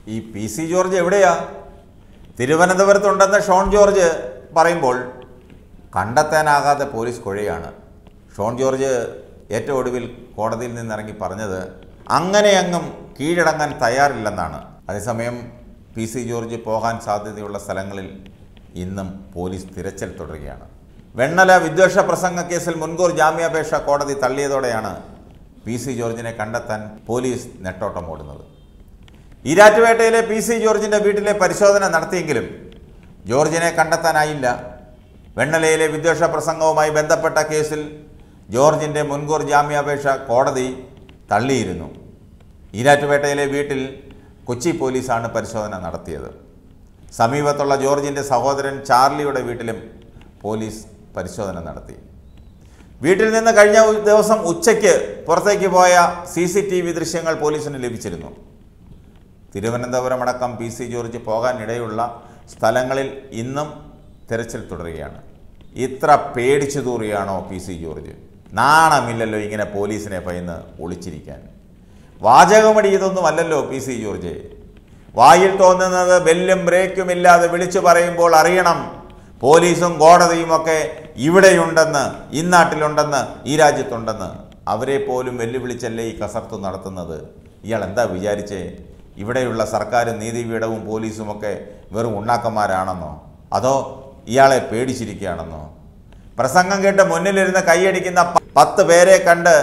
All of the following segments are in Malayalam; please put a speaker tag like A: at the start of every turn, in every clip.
A: ഈ പി സി ജോർജ് എവിടെയാ തിരുവനന്തപുരത്തുണ്ടെന്ന് ഷോൺ ജോർജ് പറയുമ്പോൾ കണ്ടെത്താനാകാതെ പോലീസ് കുഴയാണ് ഷോൺ ജോർജ് ഏറ്റവും ഒടുവിൽ കോടതിയിൽ നിന്നിറങ്ങി പറഞ്ഞത് അങ്ങനെ അങ്ങും കീഴടങ്ങാൻ തയ്യാറില്ലെന്നാണ് അതേസമയം പി സി ജോർജ് പോകാൻ സാധ്യതയുള്ള സ്ഥലങ്ങളിൽ ഇന്നും പോലീസ് തിരച്ചിൽ തുടരുകയാണ് വെണ്ണല വിദ്വേഷ പ്രസംഗ കേസിൽ മുൻകൂർ ജാമ്യാപേക്ഷ കോടതി തള്ളിയതോടെയാണ് പി സി ജോർജിനെ കണ്ടെത്താൻ പോലീസ് നെട്ടോട്ടം ഓടുന്നത് ഈരാറ്റുപേട്ടയിലെ പി സി ജോർജിൻ്റെ വീട്ടിലെ പരിശോധന നടത്തിയെങ്കിലും ജോർജിനെ കണ്ടെത്താനായില്ല വെണ്ണലയിലെ വിദ്വേഷ പ്രസംഗവുമായി ബന്ധപ്പെട്ട കേസിൽ ജോർജിൻ്റെ മുൻകൂർ ജാമ്യാപേക്ഷ കോടതി തള്ളിയിരുന്നു ഈരാറ്റുപേട്ടയിലെ വീട്ടിൽ കൊച്ചി പോലീസാണ് പരിശോധന നടത്തിയത് സമീപത്തുള്ള ജോർജിൻ്റെ സഹോദരൻ ചാർലിയുടെ വീട്ടിലും പോലീസ് പരിശോധന നടത്തി വീട്ടിൽ നിന്ന് കഴിഞ്ഞ ദിവസം ഉച്ചയ്ക്ക് പുറത്തേക്ക് പോയ സി സി ടി വി ദൃശ്യങ്ങൾ പോലീസിന് ലഭിച്ചിരുന്നു തിരുവനന്തപുരം അടക്കം പി സി ജോർജ് പോകാനിടയുള്ള സ്ഥലങ്ങളിൽ ഇന്നും തിരച്ചിൽ തുടരുകയാണ് ഇത്ര പേടിച്ചു തൂറിയാണോ പി സി ജോർജ് നാണമില്ലല്ലോ ഇങ്ങനെ പോലീസിനെ ഭയന്ന് ഒളിച്ചിരിക്കാൻ വാചകമടി ഇതൊന്നുമല്ലല്ലോ പി സി ജോർജ് വായിൽ തോന്നുന്നത് ബെല്ലും ബ്രേക്കും ഇല്ലാതെ വിളിച്ചു പറയുമ്പോൾ അറിയണം പോലീസും കോടതിയും ഒക്കെ ഇവിടെയുണ്ടെന്ന് ഈ നാട്ടിലുണ്ടെന്ന് ഈ രാജ്യത്തുണ്ടെന്ന് അവരെ പോലും വെല്ലുവിളിച്ചല്ലേ ഈ കസർത്ത് നടത്തുന്നത് ഇയാൾ എന്താ വിചാരിച്ചേ ഇവിടെയുള്ള സർക്കാരും നീതിപീഠവും പോലീസും ഒക്കെ വെറും ഉണ്ണാക്കന്മാരാണെന്നോ അതോ ഇയാളെ പേടിച്ചിരിക്കുകയാണെന്നോ പ്രസംഗം കേട്ട് മുന്നിലിരുന്ന് കൈയടിക്കുന്ന പ- പത്ത് പേരെ കണ്ട്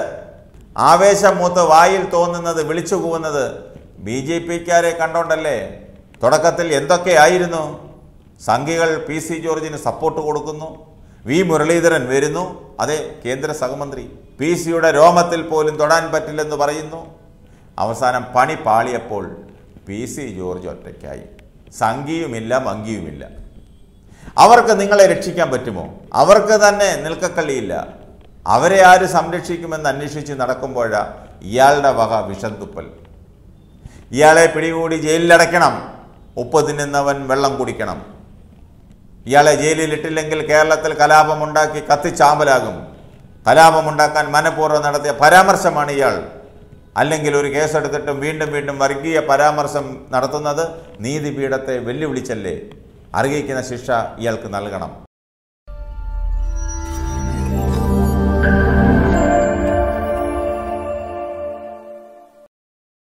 A: ആവേശം മൂത്ത് വായിൽ തോന്നുന്നത് വിളിച്ചു കൂവുന്നത് ബി ജെ പിക്കാരെ കണ്ടോണ്ടല്ലേ തുടക്കത്തിൽ എന്തൊക്കെയായിരുന്നു സംഘികൾ പി സി ജോർജിന് സപ്പോർട്ട് കൊടുക്കുന്നു വി മുരളീധരൻ വരുന്നു അതെ കേന്ദ്ര സഹമന്ത്രി പി സിയുടെ രോമത്തിൽ പോലും തൊടാൻ പറ്റില്ലെന്ന് പറയുന്നു അവസാനം പണി പാളിയപ്പോൾ പി സി ജോർജ് ഒറ്റയ്ക്കായി സംഘിയുമില്ല മങ്കിയുമില്ല അവർക്ക് നിങ്ങളെ രക്ഷിക്കാൻ പറ്റുമോ അവർക്ക് തന്നെ നിൽക്കക്കള്ളിയില്ല അവരെ ആര് സംരക്ഷിക്കുമെന്ന് അന്വേഷിച്ച് നടക്കുമ്പോഴാ ഇയാളുടെ വക വിഷം തുപ്പൽ ഇയാളെ പിടികൂടി ജയിലിലടയ്ക്കണം ഉപ്പ് തിന്നുന്നവൻ വെള്ളം കുടിക്കണം ഇയാളെ ജയിലിൽ ഇട്ടില്ലെങ്കിൽ കേരളത്തിൽ കലാപമുണ്ടാക്കി കത്തിച്ചാമ്പലാകും കലാപമുണ്ടാക്കാൻ മനഃപൂർവ്വം നടത്തിയ പരാമർശമാണ് ഇയാൾ അല്ലെങ്കിൽ ഒരു കേസെടുത്തിട്ടും വീണ്ടും വീണ്ടും വർഗീയ പരാമർശം നടത്തുന്നത് നീതിപീഠത്തെ വെല്ലുവിളിച്ചല്ലേ അർഹിക്കുന്ന ശിക്ഷ ഇയാൾക്ക് നൽകണം